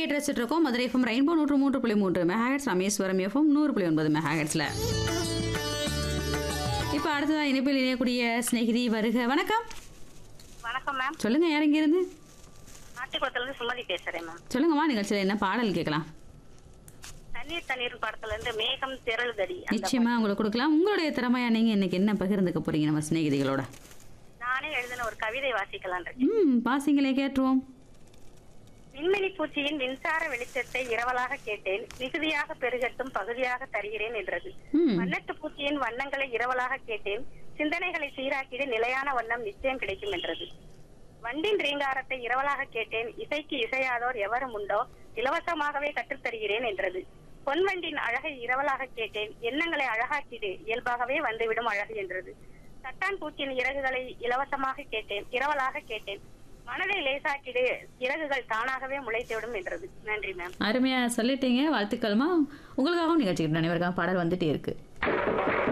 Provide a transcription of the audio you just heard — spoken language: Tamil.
கேட்டு ரசிச்சுட்டு இருக்கோம் மதுரை எஃப்எம் ரெயின்போ நூற்று மூன்று புள்ளி மூன்று மெகாஹெட்ஸ் ராமேஸ்வரம் எஃப்எம் நூறு புள்ளி ஒன்பது மெகாஹெட்ஸில் இப்போ அடுத்ததான் இணைப்பில் இணையக்கூடிய சிநேகிதி வருக வணக்கம் வணக்கம் மேம் சொல்லுங்க யார் இங்க இருந்து நாட்டுக்குளத்துல இருந்து சுமதி பேசுறேன் மேம் சொல்லுங்கம்மா நிகழ்ச்சியில் என்ன பாடல் கேட்கலாம் தண்ணீர் தண்ணீர் படத்துல இருந்து மேகம் திரளுதடி அந்த நிச்சயமா உங்களுக்கு கொடுக்கலாம் உங்களுடைய திறமையா நீங்க இன்னைக்கு என்ன பகிர்ந்துக்க போறீங்க நம்ம சிநேகிதிகளோட நானே எழுதின ஒரு கவிதை வாசிக்கலாம் இருக்கேன் ம் பாசிங்களே கேட்டுருவோம் விண்வெளி பூச்சியின் மின்சார வெளிச்சத்தை இரவலாக கேட்டேன் மிகுதியாக பெருகட்டும் பகுதியாக தருகிறேன் என்றது ம் வண்ணத்து பூச்சியின் வண்ணங்களை இரவலாக கேட்டேன் சிந்தனைகளை சீராக்கிட நிலையான வண்ணம் நிச்சயம் கிடைக்கும் என்றது வண்டின் ரீங்காரத்தை இரவலாக கேட்டேன் இசைக்கு இசையாதோர் எவரும் உண்டோ இலவசமாகவே கற்றுத்தருகிறேன் என்றது பொன்வண்டின் அழகை இரவலாக கேட்டேன் எண்ணங்களை அழகாக்கிடு இயல்பாகவே வந்துவிடும் அழகு என்றது தட்டான் பூச்சியின் இறகுகளை இலவசமாக கேட்டேன் இரவலாக கேட்டேன் மனதை லேசாக்கிடு இறகுகள் தானாகவே முளைத்துவிடும் என்றது நன்றி மேம் அருமையா சொல்லிட்டீங்க வாழ்த்துக்கள்மா உங்களுக்காகவும் நிகழ்ச்சிக்கிட்டு அனைவருக்காக பாடல் வந்துட்டே இருக்கு